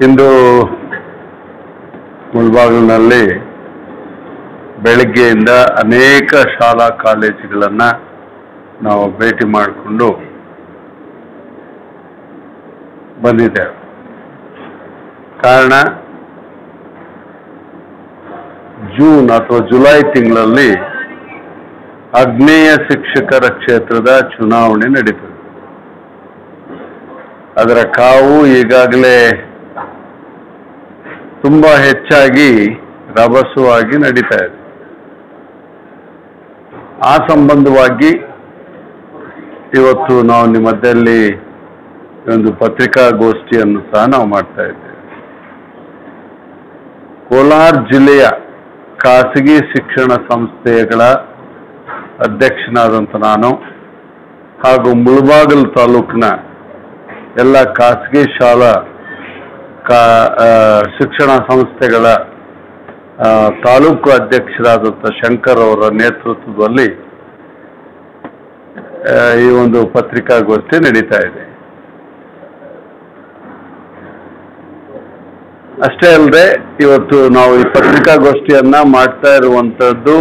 ಇಂದು ಮುಳ್ಬಾಗಿಲಿನಲ್ಲಿ ಬೆಳಗ್ಗೆಯಿಂದ ಅನೇಕ ಶಾಲಾ ಕಾಲೇಜುಗಳನ್ನು ನಾವು ಭೇಟಿ ಮಾಡಿಕೊಂಡು ಬಂದಿದ್ದೇವೆ ಕಾರಣ ಜೂನ್ ಅಥವಾ ಜುಲೈ ತಿಂಗಳಲ್ಲಿ ಆಗ್ನೇಯ ಶಿಕ್ಷಕರ ಕ್ಷೇತ್ರದ ಚುನಾವಣೆ ನಡೀತದೆ ಅದರ ಕಾವು ಈಗಾಗಲೇ ತುಂಬ ಹೆಚ್ಚಾಗಿ ರಭಸವಾಗಿ ನಡೀತಾ ಇದೆ ಆ ಸಂಬಂಧವಾಗಿ ಇವತ್ತು ನಾವು ನಿಮ್ಮ ಮಧ್ಯದಲ್ಲಿ ಒಂದು ಪತ್ರಿಕಾಗೋಷ್ಠಿಯನ್ನು ಸಹ ನಾವು ಮಾಡ್ತಾ ಇದ್ದೇವೆ ಕೋಲಾರ ಜಿಲ್ಲೆಯ ಖಾಸಗಿ ಶಿಕ್ಷಣ ಸಂಸ್ಥೆಗಳ ಅಧ್ಯಕ್ಷನಾದಂಥ ನಾನು ಹಾಗೂ ಮುಳಬಾಗಲು ತಾಲೂಕಿನ ಎಲ್ಲ ಖಾಸಗಿ ಶಾಲಾ ಕಾ ಆ, ಶಿಕ್ಷಣ ಸಂಸ್ಥೆಗಳ ಆ, ತಾಲೂಕು ಅಧ್ಯಕ್ಷರಾದಂಥ ಶಂಕರ್ ಅವರ ನೇತೃತ್ವದಲ್ಲಿ ಆ, ಈ ಒಂದು ಪತ್ರಿಕಾಗೋಷ್ಠಿ ನಡೀತಾ ಇದೆ ಅಷ್ಟೇ ಅಲ್ಲದೆ ಇವತ್ತು ನಾವು ಈ ಪತ್ರಿಕಾಗೋಷ್ಠಿಯನ್ನ ಮಾಡ್ತಾ ಇರುವಂತದ್ದು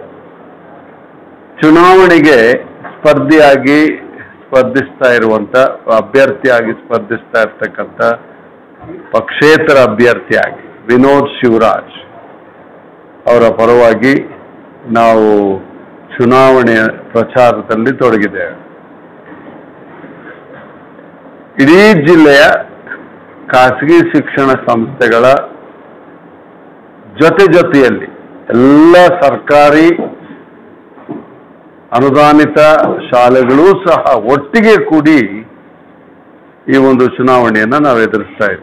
ಚುನಾವಣೆಗೆ ಸ್ಪರ್ಧಿಯಾಗಿ ಸ್ಪರ್ಧಿಸ್ತಾ ಇರುವಂತ ಅಭ್ಯರ್ಥಿಯಾಗಿ ಸ್ಪರ್ಧಿಸ್ತಾ ಇರ್ತಕ್ಕಂಥ ಪಕ್ಷೇತರ ಅಭ್ಯರ್ಥಿಯಾಗಿ ವಿನೋದ್ ಶಿವರಾಜ್ ಅವರ ಪರವಾಗಿ ನಾವು ಚುನಾವಣೆಯ ಪ್ರಚಾರದಲ್ಲಿ ತೊಡಗಿದ್ದೇವೆ ಇಡೀ ಜಿಲ್ಲೆಯ ಖಾಸಗಿ ಶಿಕ್ಷಣ ಸಂಸ್ಥೆಗಳ ಜೊತೆ ಜೊತೆಯಲ್ಲಿ ಎಲ್ಲ ಸರ್ಕಾರಿ ಅನುದಾನಿತ ಶಾಲೆಗಳೂ ಸಹ ಒಟ್ಟಿಗೆ ಕೂಡಿ ಈ ಒಂದು ಚುನಾವಣೆಯನ್ನು ನಾವು ಎದುರಿಸ್ತಾ ಇದ್ದೇವೆ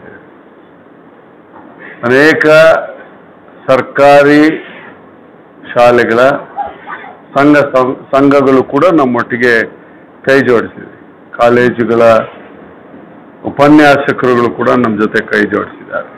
ಅನೇಕ ಸರ್ಕಾರಿ ಶಾಲೆಗಳ ಸಂಘ ಸಂ- ಸಂಘಗಳು ಕೂಡ ನಮ್ಮೊಟ್ಟಿಗೆ ಕೈ ಜೋಡಿಸಿವೆ ಕಾಲೇಜುಗಳ ಉಪನ್ಯಾಸಕರುಗಳು ಕೂಡ ನಮ್ಮ ಜೊತೆ ಕೈ ಜೋಡಿಸಿದ್ದಾರೆ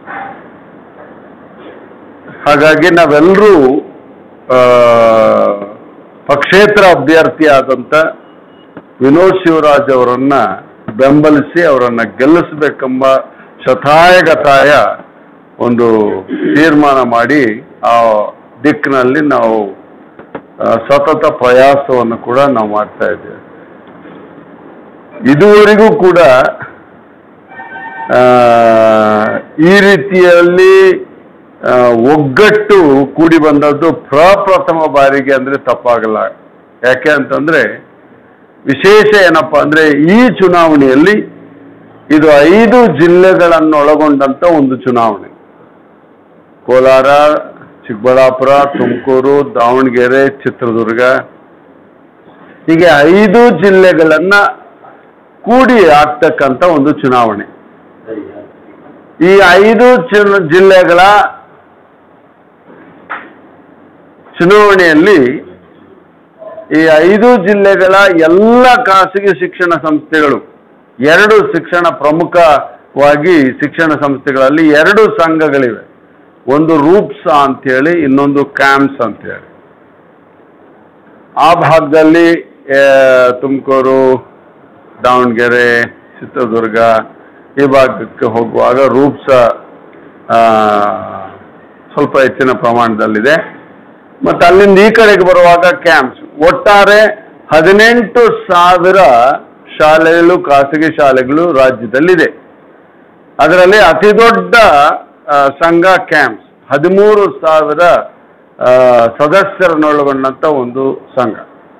ಹಾಗಾಗಿ ನಾವೆಲ್ಲರೂ ಆ, ಪಕ್ಷೇತರ ಅಭ್ಯರ್ಥಿ ಆದಂಥ ವಿನೋದ್ ಶಿವರಾಜ್ ಅವರನ್ನ ಬೆಂಬಲಿಸಿ ಅವರನ್ನ ಗೆಲ್ಲಿಸಬೇಕೆಂಬ ಶತಾಯಗತಾಯ ಒಂದು ತೀರ್ಮಾನ ಮಾಡಿ ಆ ದಿಕ್ಕಿನಲ್ಲಿ ನಾವು ಆ, ಸತತ ಪ್ರಯಾಸವನ್ನು ಕೂಡ ನಾವು ಮಾಡ್ತಾ ಇದ್ದೇವೆ ಇದುವರೆಗೂ ಕೂಡ ಆ, ಈ ರೀತಿಯಲ್ಲಿ ಆ, ಒಗ್ಗಟ್ಟು ಕೂಡಿ ಬಂದದ್ದು ಪ್ರಪ್ರಥಮ ಬಾರಿಗೆ ಅಂದ್ರೆ ತಪ್ಪಾಗಲ್ಲ ಯಾಕೆ ಅಂತಂದ್ರೆ ವಿಶೇಷ ಏನಪ್ಪಾ ಅಂದ್ರೆ ಈ ಚುನಾವಣೆಯಲ್ಲಿ ಇದು ಐದು ಜಿಲ್ಲೆಗಳನ್ನು ಒಳಗೊಂಡಂತ ಒಂದು ಚುನಾವಣೆ ಕೋಲಾರ ಚಿಕ್ಕಬಳ್ಳಾಪುರ ತುಮಕೂರು ದಾವಣಗೆರೆ ಚಿತ್ರದುರ್ಗ ಹೀಗೆ ಐದು ಜಿಲ್ಲೆಗಳನ್ನ ಕೂಡಿ ಆಗ್ತಕ್ಕಂಥ ಒಂದು ಚುನಾವಣೆ ಈ ಐದು ಚು- ಜಿಲ್ಲೆಗಳ ಚುನಾವಣೆಯಲ್ಲಿ ಈ ಐದು ಜಿಲ್ಲೆಗಳ ಎಲ್ಲ ಖಾಸಗಿ ಶಿಕ್ಷಣ ಸಂಸ್ಥೆಗಳು ಎರಡು ಶಿಕ್ಷಣ ಪ್ರಮುಖವಾಗಿ ಶಿಕ್ಷಣ ಸಂಸ್ಥೆಗಳಲ್ಲಿ ಎರಡು ಸಂಘಗಳಿವೆ ಒಂದು ರೂಪ್ಸ್ ಅಂತೇಳಿ ಇನ್ನೊಂದು ಕ್ಯಾಂಪ್ಸ್ ಅಂತೇಳಿ ಆ ಭಾಗದಲ್ಲಿ ಆ, ತುಮಕೂರು ದಾವಣಗೆರೆ ಚಿತ್ರದುರ್ಗ ಈ ಭಾಗಕ್ಕೆ ಹೋಗುವಾಗ ರೂಪ್ಸ ಆ, ಸ್ವಲ್ಪ ಹೆಚ್ಚಿನ ಪ್ರಮಾಣದಲ್ಲಿದೆ ಮತ್ತು ಅಲ್ಲಿಂದ ಈ ಕಡೆಗೆ ಬರುವಾಗ ಕ್ಯಾಂಪ್ಸ್ ಒಟ್ಟಾರೆ ಹದಿನೆಂಟು ಸಾವಿರ ಶಾಲೆಗಳು ಖಾಸಗಿ ಶಾಲೆಗಳು ರಾಜ್ಯದಲ್ಲಿದೆ ಅದರಲ್ಲಿ ಅತಿ ದೊಡ್ಡ ಆ, ಸಂಘ ಕ್ಯಾಂಪ್ಸ್ ಹದಿಮೂರು ಸಾವಿರ ಆ, ಸದಸ್ಯರನ್ನೊಳಗೊಂಡಂತ ಒಂದು ಸಂಘ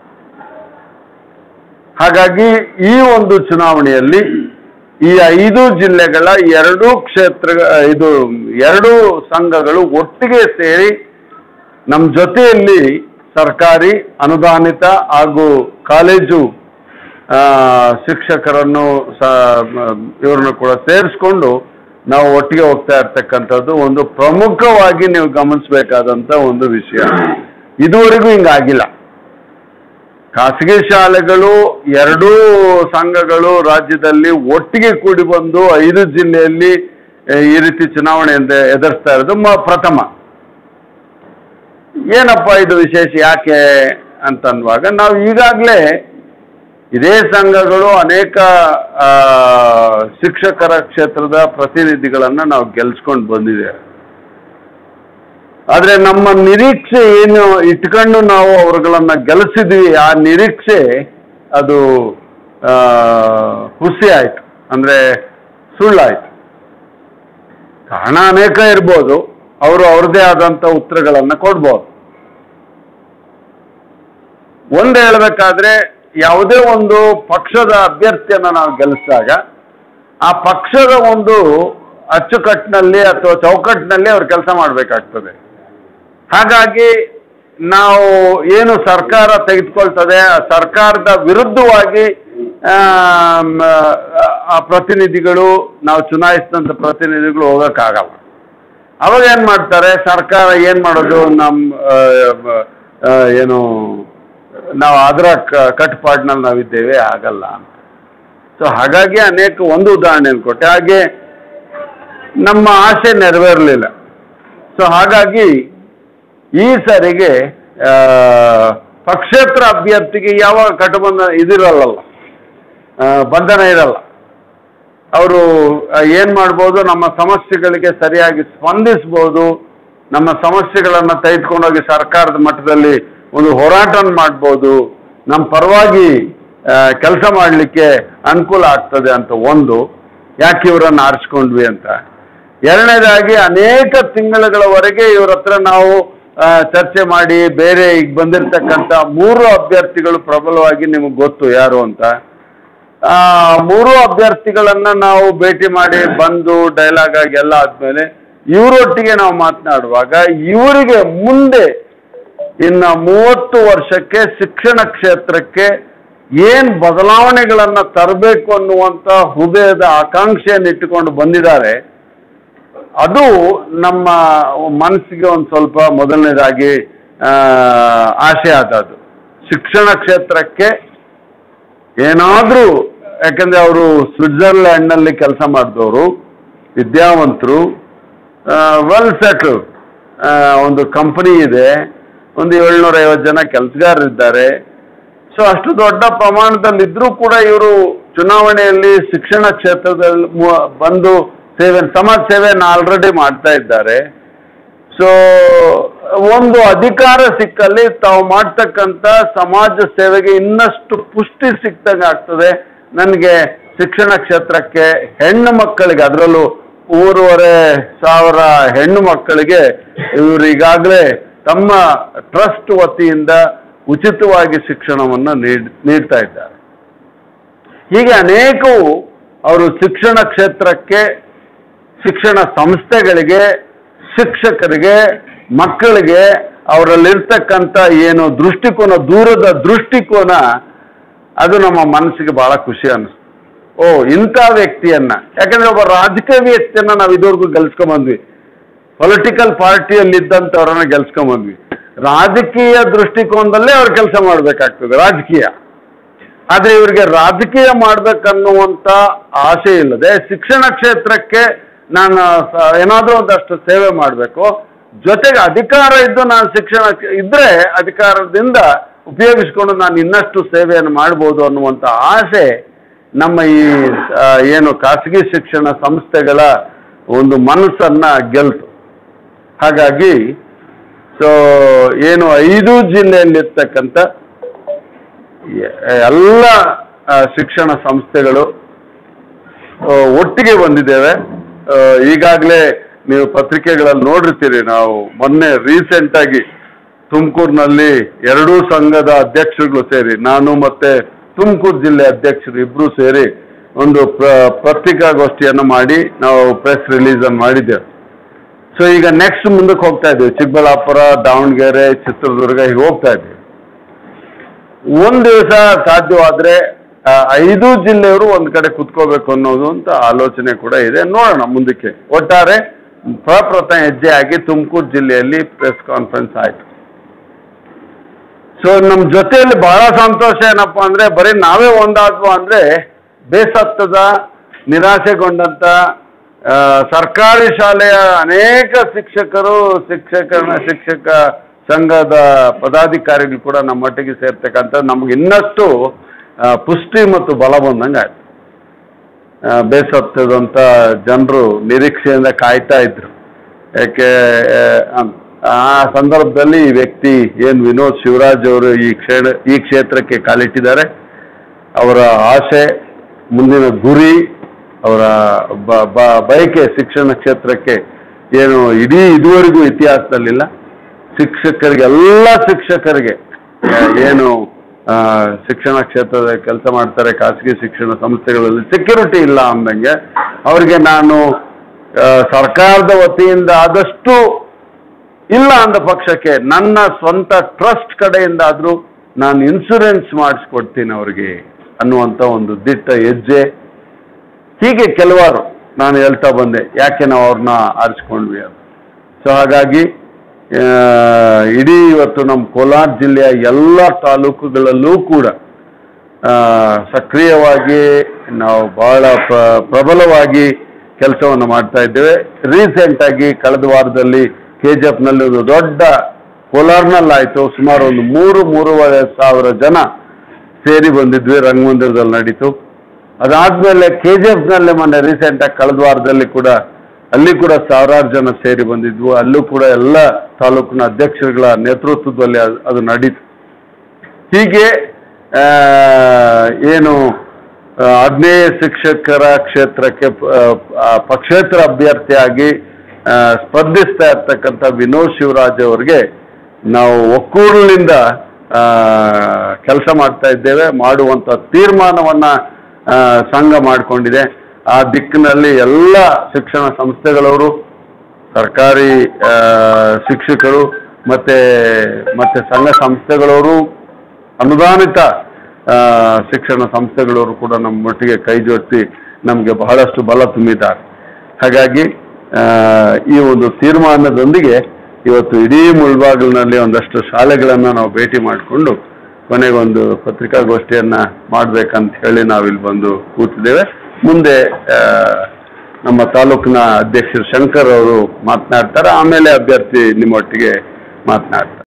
ಹಾಗಾಗಿ ಈ ಒಂದು ಚುನಾವಣೆಯಲ್ಲಿ ಈ ಐದು ಜಿಲ್ಲೆಗಳ ಎರಡೂ ಕ್ಷೇತ್ರ ಇದು ಎರಡೂ ಸಂಘಗಳು ಒಟ್ಟಿಗೆ ಸೇರಿ ನಮ್ಮ ಜೊತೆಯಲ್ಲಿ ಸರ್ಕಾರಿ ಅನುದಾನಿತ ಹಾಗೂ ಕಾಲೇಜು ಆ, ಶಿಕ್ಷಕರನ್ನು ಸ ಇವ್ರನ್ನ ಕೂಡ ಸೇರಿಸ್ಕೊಂಡು ನಾವು ಒಟ್ಟಿಗೆ ಹೋಗ್ತಾ ಇರ್ತಕ್ಕಂಥದ್ದು ಒಂದು ಪ್ರಮುಖವಾಗಿ ನೀವು ಗಮನಿಸಬೇಕಾದಂಥ ಒಂದು ವಿಷಯ ಇದುವರೆಗೂ ಹಿಂಗಾಗಿಲ್ಲ ಖಾಸಗಿ ಶಾಲೆಗಳು ಎರಡೂ ಸಂಘಗಳು ರಾಜ್ಯದಲ್ಲಿ ಒಟ್ಟಿಗೆ ಕೂಡಿ ಬಂದು ಐದು ಜಿಲ್ಲೆಯಲ್ಲಿ ಆ, ಈ ರೀತಿ ಚುನಾವಣೆ ಎಂದ- ಎದುರಿಸ್ತಾ ಇರೋದು ಮ- ಪ್ರಥಮ ಏನಪ್ಪ ಇದು ವಿಶೇಷ ಯಾಕೆ ಅಂತನ್ನುವಾಗ ನಾವು ಈಗಾಗಲೇ ಇದೇ ಸಂಘಗಳು ಅನೇಕ ಆ, ಶಿಕ್ಷಕರ ಕ್ಷೇತ್ರದ ಪ್ರತಿನಿಧಿಗಳನ್ನು ನಾವು ಗೆಲ್ಸ್ಕೊಂಡು ಬಂದಿದ್ದೇವೆ ಆದರೆ ನಮ್ಮ ನಿರೀಕ್ಷೆ ಏನು ಇಟ್ಕೊಂಡು ನಾವು ಅವರುಗಳನ್ನ ಗೆಲ್ಲಿಸಿದ್ವಿ ಆ ನಿರೀಕ್ಷೆ ಅದು ಆ, ಹುಸಿ ಆಯ್ತು ಅಂದ್ರೆ ಸುಳ್ಳಾಯ್ತು ಕಾರಣ ಅನೇಕ ಇರ್ಬೋದು ಅವರು ಅವ್ರದ್ದೇ ಆದಂಥ ಉತ್ತರಗಳನ್ನು ಕೊಡ್ಬೋದು ಒಂದು ಹೇಳಬೇಕಾದ್ರೆ ಯಾವುದೇ ಒಂದು ಪಕ್ಷದ ಅಭ್ಯರ್ಥಿಯನ್ನು ನಾವು ಗೆಲ್ಲಿಸಿದಾಗ ಆ ಪಕ್ಷದ ಒಂದು ಅಚ್ಚುಕಟ್ಟಿನಲ್ಲಿ ಅಥವಾ ಚೌಕಟ್ಟಿನಲ್ಲಿ ಅವ್ರು ಕೆಲಸ ಮಾಡಬೇಕಾಗ್ತದೆ ಹಾಗಾಗಿ ನಾವು ಏನು ಸರ್ಕಾರ ತೆಗೆದುಕೊಳ್ತದೆ ಆ ಸರ್ಕಾರದ ವಿರುದ್ಧವಾಗಿ ಆಮ್, ಆ ಪ್ರತಿನಿಧಿಗಳು ನಾವು ಚುನಾಯಿಸಿದಂಥ ಪ್ರತಿನಿಧಿಗಳು ಹೋಗೋಕ್ಕಾಗಲ್ಲ ಅವಾಗ ಏನು ಮಾಡ್ತಾರೆ ಸರ್ಕಾರ ಏನು ಮಾಡೋದು ನಮ್ಮ ಆ, ಆ, ಏನು ನಾವು ಅದರ ಕ- ಕಟ್ಟುಪಾಡಿನಲ್ಲಿ ನಾವಿದ್ದೇವೆ ಆಗಲ್ಲ ಅಂತ ಸೊ ಹಾಗಾಗಿ ಅನೇಕ ಒಂದು ಉದಾಹರಣೆಯನ್ನು ಕೊಟ್ಟೆ ಹಾಗೆ ನಮ್ಮ ಆಸೆ ನೆರವೇರಲಿಲ್ಲ ಸೊ ಹಾಗಾಗಿ ಈ ಸರಿಗೆ ಆ, ಪಕ್ಷೇತರ ಅಭ್ಯರ್ಥಿಗೆ ಯಾವ ಕಟಬಂಧ ಇದಿರಲ್ಲ ಆ, ಬಂಧನ ಇರಲ್ಲ ಅವರು ಏನು ಮಾಡ್ಬೋದು ನಮ್ಮ ಸಮಸ್ಯೆಗಳಿಗೆ ಸರಿಯಾಗಿ ಸ್ಪಂದಿಸ್ಬೋದು ನಮ್ಮ ಸಮಸ್ಯೆಗಳನ್ನು ತೆಗೆದುಕೊಂಡೋಗಿ ಸರ್ಕಾರದ ಮಟ್ಟದಲ್ಲಿ ಒಂದು ಹೋರಾಟ ಮಾಡ್ಬೋದು ನಮ್ಮ ಪರವಾಗಿ ಕೆಲಸ ಮಾಡಲಿಕ್ಕೆ ಅನುಕೂಲ ಆಗ್ತದೆ ಅಂತ ಒಂದು ಯಾಕೆ ಇವರನ್ನು ಆರಿಸ್ಕೊಂಡ್ವಿ ಅಂತ ಎರಡನೇದಾಗಿ ಅನೇಕ ತಿಂಗಳುಗಳವರೆಗೆ ಇವ್ರ ಹತ್ರ ನಾವು ಆ, ಚರ್ಚೆ ಮಾಡಿ ಬೇರೆ ಈಗ ಬಂದಿರತಕ್ಕಂಥ ಮೂರು ಅಭ್ಯರ್ಥಿಗಳು ಪ್ರಬಲವಾಗಿ ನಿಮಗೆ ಗೊತ್ತು ಯಾರು ಅಂತ ಆ, ಮೂರು ಅಭ್ಯರ್ಥಿಗಳನ್ನ ನಾವು ಭೇಟಿ ಮಾಡಿ ಬಂದು ಡೈಲಾಗ್ ಆಗಿ ಎಲ್ಲ ಆದ್ಮೇಲೆ ಇವರೊಟ್ಟಿಗೆ ನಾವು ಮಾತನಾಡುವಾಗ ಇವರಿಗೆ ಮುಂದೆ ಇನ್ನ ಮೂವತ್ತು ವರ್ಷಕ್ಕೆ ಶಿಕ್ಷಣ ಕ್ಷೇತ್ರಕ್ಕೆ ಏನ್ ಬದಲಾವಣೆಗಳನ್ನ ತರಬೇಕು ಅನ್ನುವಂತ ಹೃದಯದ ಆಕಾಂಕ್ಷೆಯನ್ನು ಇಟ್ಟುಕೊಂಡು ಬಂದಿದ್ದಾರೆ ಅದು ನಮ್ಮ ಮನಸ್ಸಿಗೆ ಒಂದು ಸ್ವಲ್ಪ ಮೊದಲನೇದಾಗಿ ಆ, ಆಸೆ ಆದದ್ದು ಶಿಕ್ಷಣ ಕ್ಷೇತ್ರಕ್ಕೆ ಏನಾದರೂ ಯಾಕಂದ್ರೆ ಅವರು ಸ್ವಿಟ್ಜರ್ಲ್ಯಾಂಡ್ನಲ್ಲಿ ಕೆಲಸ ಮಾಡಿದವರು ವಿದ್ಯಾವಂತರು ವೆಲ್ ಸೆಟಲ್ ಒಂದು ಕಂಪನಿ ಇದೆ ಒಂದು ಏಳ್ನೂರ ಐವತ್ತು ಜನ ಕೆಲಸಗಾರರಿದ್ದಾರೆ ಸೊ ಅಷ್ಟು ದೊಡ್ಡ ಪ್ರಮಾಣದಲ್ಲಿ ಇದ್ರೂ ಕೂಡ ಇವರು ಚುನಾವಣೆಯಲ್ಲಿ ಶಿಕ್ಷಣ ಕ್ಷೇತ್ರದಲ್ಲಿ ಮು- ಬಂದು ಸೇವೆ ಸಮಾಜ ಸೇವೆಯನ್ನು ಆಲ್ರೆಡಿ ಮಾಡ್ತಾ ಇದ್ದಾರೆ ಸೊ ಒಂದು ಅಧಿಕಾರ ಸಿಕ್ಕಲ್ಲಿ ತಾವು ಮಾಡ್ತಕ್ಕಂಥ ಸಮಾಜ ಸೇವೆಗೆ ಇನ್ನಷ್ಟು ಪುಷ್ಟಿ ಸಿಕ್ತಂಗೆ ಆಗ್ತದೆ ನನಗೆ ಶಿಕ್ಷಣ ಕ್ಷೇತ್ರಕ್ಕೆ ಹೆಣ್ಣು ಮಕ್ಕಳಿಗೆ ಅದರಲ್ಲೂ ಮೂರುವರೆ ಸಾವಿರ ಹೆಣ್ಣು ಮಕ್ಕಳಿಗೆ ಇವರು ಈಗಾಗಲೇ ತಮ್ಮ ಟ್ರಸ್ಟ್ ವತಿಯಿಂದ ಉಚಿತವಾಗಿ ಶಿಕ್ಷಣವನ್ನು ನೀಡ್ ನೀಡ್ತಾ ಇದ್ದಾರೆ ಹೀಗೆ ಅನೇಕವು ಅವರು ಶಿಕ್ಷಣ ಕ್ಷೇತ್ರಕ್ಕೆ ಶಿಕ್ಷಣ ಸಂಸ್ಥೆಗಳಿಗೆ ಶಿಕ್ಷಕರಿಗೆ ಮಕ್ಕಳಿಗೆ ಅವರಲ್ಲಿರ್ತಕ್ಕಂಥ ಏನು ದೃಷ್ಟಿಕೋನ ದೂರದ ದೃಷ್ಟಿಕೋನ ಅದು ನಮ್ಮ ಮನಸ್ಸಿಗೆ ಬಹಳ ಖುಷಿ ಅನ್ನಿಸ್ತು ಓ ಇಂಥ ವ್ಯಕ್ತಿಯನ್ನ ಯಾಕಂದ್ರೆ ಒಬ್ಬ ರಾಜಕೀಯ ವ್ಯಕ್ತಿಯನ್ನ ನಾವು ಇದುವರೆಗೂ ಗೆಲ್ಸ್ಕೊಂಬಂದ್ವಿ ಪೊಲಿಟಿಕಲ್ ಪಾರ್ಟಿಯಲ್ಲಿದ್ದಂಥವ್ರನ್ನ ಗೆಲ್ಸ್ಕೊಂಬಂದ್ವಿ ರಾಜಕೀಯ ದೃಷ್ಟಿಕೋನದಲ್ಲೇ ಅವ್ರು ಕೆಲಸ ಮಾಡಬೇಕಾಗ್ತದೆ ರಾಜಕೀಯ ಆದ್ರೆ ಇವರಿಗೆ ರಾಜಕೀಯ ಮಾಡ್ಬೇಕನ್ನುವಂತ ಆಸೆ ಇಲ್ಲದೆ ಶಿಕ್ಷಣ ಕ್ಷೇತ್ರಕ್ಕೆ ನಾನು ಸ- ಏನಾದ್ರೂ ಒಂದಷ್ಟು ಸೇವೆ ಮಾಡಬೇಕು ಜೊತೆಗೆ ಅಧಿಕಾರ ಇದ್ದು ನಾನು ಶಿಕ್ಷಣ ಇದ್ರೆ ಅಧಿಕಾರದಿಂದ ಉಪಯೋಗಿಸ್ಕೊಂಡು ನಾನು ಇನ್ನಷ್ಟು ಸೇವೆಯನ್ನು ಮಾಡ್ಬೋದು ಅನ್ನುವಂಥ ಆಸೆ ನಮ್ಮ ಈ ಆ, ಏನು ಖಾಸಗಿ ಶಿಕ್ಷಣ ಸಂಸ್ಥೆಗಳ ಒಂದು ಮನಸ್ಸನ್ನ ಗೆಲ್ತು ಹಾಗಾಗಿ ಸೊ ಏನು ಐದು ಜಿಲ್ಲೆಯಲ್ಲಿರ್ತಕ್ಕಂಥ ಎ- ಎಲ್ಲ ಆ, ಶಿಕ್ಷಣ ಸಂಸ್ಥೆಗಳು ಆ, ಒಟ್ಟಿಗೆ ಬಂದಿದ್ದೇವೆ ಈಗಾಗಲೇ ನೀವು ಪತ್ರಿಕೆಗಳಲ್ಲಿ ನೋಡಿರ್ತೀರಿ ನಾವು ಮೊನ್ನೆ ರೀಸೆಂಟ್ ಆಗಿ ತುಮಕೂರಿನಲ್ಲಿ ಎರಡೂ ಸಂಘದ ಅಧ್ಯಕ್ಷರುಗಳು ಸೇರಿ ನಾನು ಮತ್ತೆ ತುಮಕೂರು ಜಿಲ್ಲೆ ಅಧ್ಯಕ್ಷರು ಇಬ್ರು ಸೇರಿ ಒಂದು ಪ್ರ- ಪತ್ರಿಕಾಗೋಷ್ಠಿಯನ್ನು ಮಾಡಿ ನಾವು ಪ್ರೆಸ್ ರಿಲೀಸ್ ಅನ್ನು ಮಾಡಿದ್ದೇವೆ ಸೊ ಈಗ ನೆಕ್ಸ್ಟ್ ಮುಂದಕ್ಕೆ ಹೋಗ್ತಾ ಇದ್ದೀವಿ ಚಿಕ್ಕಬಳ್ಳಾಪುರ ದಾವಣಗೆರೆ ಚಿತ್ರದುರ್ಗ ಹೀಗೆ ಹೋಗ್ತಾ ಇದ್ದೀವಿ ಒಂದ್ ದಿವಸ ಸಾಧ್ಯವಾದ್ರೆ ಆ, ಐದು ಜಿಲ್ಲೆಯವರು ಒಂದ್ ಕಡೆ ಕುತ್ಕೋಬೇಕು ಅನ್ನೋದು ಅಂತ ಆಲೋಚನೆ ಕೂಡ ಇದೆ ನೋಡೋಣ ಮುಂದಕ್ಕೆ ಒಟ್ಟಾರೆ ಪ್ರಪ್ರಥಮ ಹೆಜ್ಜೆ ಆಗಿ ತುಮಕೂರು ಜಿಲ್ಲೆಯಲ್ಲಿ ಪ್ರೆಸ್ ಕಾನ್ಫರೆನ್ಸ್ ಆಯ್ತು ಸೊ ನಮ್ಮ ಜೊತೆಯಲ್ಲಿ ಬಹಳ ಸಂತೋಷ ಏನಪ್ಪಾ ಅಂದ್ರೆ ಬರೀ ನಾವೇ ಒಂದಾದ್ವು ಅಂದ್ರೆ ಬೇಸತ್ತದ ನಿರಾಸೆಗೊಂಡಂತ ಆ, ಸರ್ಕಾರಿ ಶಾಲೆಯ ಅನೇಕ ಶಿಕ್ಷಕರು ಶಿಕ್ಷಕರ ಶಿಕ್ಷಕ ಸಂಘದ ಪದಾಧಿಕಾರಿಗಳು ಕೂಡ ನಮ್ಮೊಟ್ಟಿಗೆ ಸೇರ್ತಕ್ಕಂಥ ನಮ್ಗೆ ಇನ್ನಷ್ಟು ಆ, ಪುಷ್ಟಿ ಮತ್ತು ಬಲ ಬಂದಂಗೆ ಆಯ್ತು ಆ, ಬೇಸತ್ತದಂಥ ಜನರು ನಿರೀಕ್ಷೆಯಿಂದ ಕಾಯ್ತಾ ಇದ್ರು ಯಾಕೆ ಆ, ಆ ಸಂದರ್ಭದಲ್ಲಿ ಈ ವ್ಯಕ್ತಿ ಏನು ವಿನೋದ್ ಶಿವರಾಜ್ ಅವರು ಈ ಕ್ಷೇತ್ರ ಈ ಕ್ಷೇತ್ರಕ್ಕೆ ಕಾಲಿಟ್ಟಿದ್ದಾರೆ ಅವರ ಆಸೆ ಮುಂದಿನ ಗುರಿ ಅವರ ಬ- ಬ- ಬಯಕೆ ಶಿಕ್ಷಣ ಕ್ಷೇತ್ರಕ್ಕೆ ಏನು ಇಡೀ ಇದುವರೆಗೂ ಇತಿಹಾಸದಲ್ಲಿಲ್ಲ ಶಿಕ್ಷಕರಿಗೆ ಎಲ್ಲ ಶಿಕ್ಷಕರಿಗೆ ಆ, ಏನು ಆ, ಶಿಕ್ಷಣ ಕ್ಷೇತ್ರದ ಕೆಲಸ ಮಾಡ್ತಾರೆ ಖಾಸಗಿ ಶಿಕ್ಷಣ ಸಂಸ್ಥೆಗಳಲ್ಲಿ ಸೆಕ್ಯೂರಿಟಿ ಇಲ್ಲ ಅಂದಂಗೆ ಅವರಿಗೆ ನಾನು ಆ, ಸರ್ಕಾರದ ವತಿಯಿಂದ ಆದಷ್ಟು ಇಲ್ಲ ಅಂದ ಪಕ್ಷಕ್ಕೆ ನನ್ನ ಸ್ವಂತ ಟ್ರಸ್ಟ್ ಕಡೆಯಿಂದಾದರೂ ನಾನು ಇನ್ಶೂರೆನ್ಸ್ ಮಾಡಿಸ್ಕೊಡ್ತೀನಿ ಅವ್ರಿಗೆ ಅನ್ನುವಂಥ ಒಂದು ದಿಟ್ಟ ಹೆಜ್ಜೆ ಹೀಗೆ ಕೆಲವಾರು ನಾನು ಹೇಳ್ತಾ ಬಂದೆ ಯಾಕೆ ನಾವು ಅವ್ರನ್ನ ಆರಿಸ್ಕೊಂಡ್ವಿ ಅಂತ ಸೊ ಹಾಗಾಗಿ ಆ, ಇಡೀ ಇವತ್ತು ನಮ್ಮ ಕೋಲಾರ ಜಿಲ್ಲೆಯ ಎಲ್ಲ ತಾಲೂಕುಗಳಲ್ಲೂ ಕೂಡ ಆ, ಸಕ್ರಿಯವಾಗಿ ನಾವು ಬಹಳ ಪ್ರ- ಪ್ರಬಲವಾಗಿ ಕೆಲಸವನ್ನು ಮಾಡ್ತಾ ಇದ್ದೇವೆ ರೀಸೆಂಟಾಗಿ ಕಳೆದ ವಾರದಲ್ಲಿ ಕೆ ಜಿ ಎಫ್ನಲ್ಲಿ ಒಂದು ದೊಡ್ಡ ಕೋಲಾರ್ನಲ್ಲಾಯಿತು ಸುಮಾರು ಒಂದು ಮೂರು ಮೂರುವರೆ ಸಾವಿರ ಜನ ಸೇರಿ ಬಂದಿದ್ವಿ ರಂಗಮಂದಿರದಲ್ಲಿ ನಡೀತು ಅದಾದ್ಮೇಲೆ ಕೆ ಜಿ ಎಫ್ನಲ್ಲೇ ಮೊನ್ನೆ ರೀಸೆಂಟಾಗಿ ಕಳೆದ ವಾರದಲ್ಲಿ ಕೂಡ ಅಲ್ಲಿ ಕೂಡ ಸಾವಿರಾರು ಜನ ಸೇರಿ ಬಂದಿದ್ವು ಅಲ್ಲೂ ಕೂಡ ಎಲ್ಲ ತಾಲೂಕಿನ ಅಧ್ಯಕ್ಷರುಗಳ ನೇತೃತ್ವದಲ್ಲಿ ಅದು- ಅದು ನಡೀತು ಹೀಗೆ ಆ, ಏನು ಆ, ಆಗ್ನೇಯ ಶಿಕ್ಷಕರ ಕ್ಷೇತ್ರಕ್ಕೆ ಪ- ಆ, ಪಕ್ಷೇತರ ಅಭ್ಯರ್ಥಿಯಾಗಿ ಆ, ಸ್ಪರ್ಧಿಸ್ತಾ ಇರ್ತಕ್ಕಂಥ ವಿನೋದ್ ಶಿವರಾಜ್ ಅವರಿಗೆ ನಾವು ಒಕ್ಕೂರಿನಿಂದ ಕೆಲಸ ಮಾಡ್ತಾ ಇದ್ದೇವೆ ಮಾಡುವಂಥ ತೀರ್ಮಾನವನ್ನ ಆ, ಸಂಘ ಮಾಡಿಕೊಂಡಿದೆ ಆ ದಿಕ್ಕಿನಲ್ಲಿ ಎಲ್ಲ ಶಿಕ್ಷಣ ಸಂಸ್ಥೆಗಳವರು ಸರ್ಕಾರಿ ಆ, ಶಿಕ್ಷಕರು ಮತ್ತೆ ಮತ್ತೆ ಸಂಘ ಸಂಸ್ಥೆಗಳವರು ಅನುದಾನಿತ ಆ, ಶಿಕ್ಷಣ ಸಂಸ್ಥೆಗಳವರು ಕೂಡ ನಮ್ಮ ಒಟ್ಟಿಗೆ ಕೈ ಜೋಡಿಸಿ ನಮಗೆ ಬಹಳಷ್ಟು ಬಲ ತುಂಬಿದ್ದಾರೆ ಹಾಗಾಗಿ ಆ, ಈ ಒಂದು ತೀರ್ಮಾನದೊಂದಿಗೆ ಇವತ್ತು ಇಡೀ ಮುಳ್ಬಾಗಿಲಿನಲ್ಲಿ ಒಂದಷ್ಟು ಶಾಲೆಗಳನ್ನು ನಾವು ಭೇಟಿ ಮಾಡಿಕೊಂಡು ಕೊನೆಗೊಂದು ಪತ್ರಿಕಾಗೋಷ್ಠಿಯನ್ನ ಮಾಡ್ಬೇಕಂತ ಹೇಳಿ ನಾವಿಲ್ಲಿ ಬಂದು ಕೂತಿದ್ದೇವೆ ಮುಂದೆ ಆ, ನಮ್ಮ ತಾಲೂಕಿನ ಅಧ್ಯಕ್ಷರು ಶಂಕರ್ ಅವರು ಮಾತನಾಡ್ತಾರೆ ಆಮೇಲೆ ಅಭ್ಯರ್ಥಿ ನಿಮ್ಮೊಟ್ಟಿಗೆ ಮಾತನಾಡ್ತಾರೆ